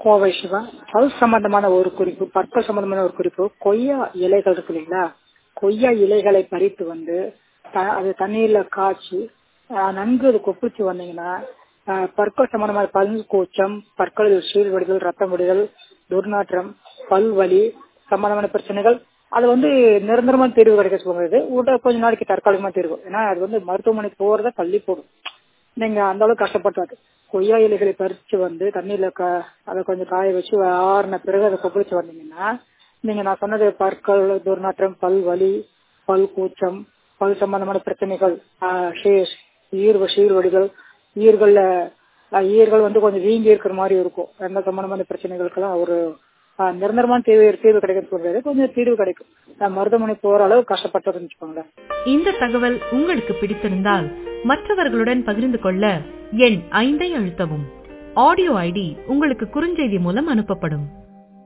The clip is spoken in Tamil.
கோவை சிவா பல் சம்பந்தமான ஒரு குறிப்பு பற்கள் சம்பந்தமான ஒரு குறிப்பு கொய்யா இலைகள் இருக்கு இல்லைங்களா கொய்யா இலைகளை பறித்து வந்து த- அது தண்ணீர்ல காய்ச்சி ஆஹ் நன்கு அது கொப்பிச்சு வந்தீங்கன்னா ஆஹ் பற்கள் சம்பந்தமான பல் கூச்சம் பற்களில் சீல் வடிதல் ரத்தம் வடிதல் துர்நாற்றம் பல் வலி சம்பந்தமான பிரச்சனைகள் அது வந்து நிரந்தரமான தீர்வு கிடைக்க சொல்லுறது உட கொஞ்ச நாளைக்கு தற்காலிகமா தீர்வு ஏன்னா அது வந்து மருத்துவமனை போறத தள்ளி போடும் நீங்க அந்த அளவுக்கு கஷ்டப்பட்டாது கொய்யா இலைகளை பறிச்சு வந்து தண்ணியில க அதை கொஞ்சம் காய வச்சு ஆறின பிறகு அதை கொப்பளிச்சு வந்தீங்கன்னா நீங்க நான் சொன்னது பற்கள் துர்நாற்றம் பல் வலி பல் கூச்சம் பல் சம்பந்தமான பிரச்சனைகள் ஆஹ் ஷே- ஈர் ஷீர் வடிகள் ஈர்கள்ல ஆஹ் ஈர்கள் வந்து கொஞ்சம் வீங்கி இருக்கிற மாதிரி இருக்கும் அந்த சம்பந்தமான பிரச்சனைகளுக்கெல்லாம் ஒரு ஆஹ் நிரந்தரமான தீர்வு தீர்வு கிடைக்கும் சொல்றது கொஞ்சம் தீர்வு கிடைக்கும் நான் மருத்துவமனை போற அளவு கஷ்டப்பட்டதுன்னு வச்சுக்கோங்களேன் இந்த தகவல் உங்களுக்கு பிடித்திருந்தால் மற்றவர்களுடன் பகிர்ந்து கொள்ள எண் ஐந்தை அழுத்தவும் ஆடியோ ஐடி உங்களுக்கு குறுஞ்செய்தி மூலம் அனுப்பப்படும்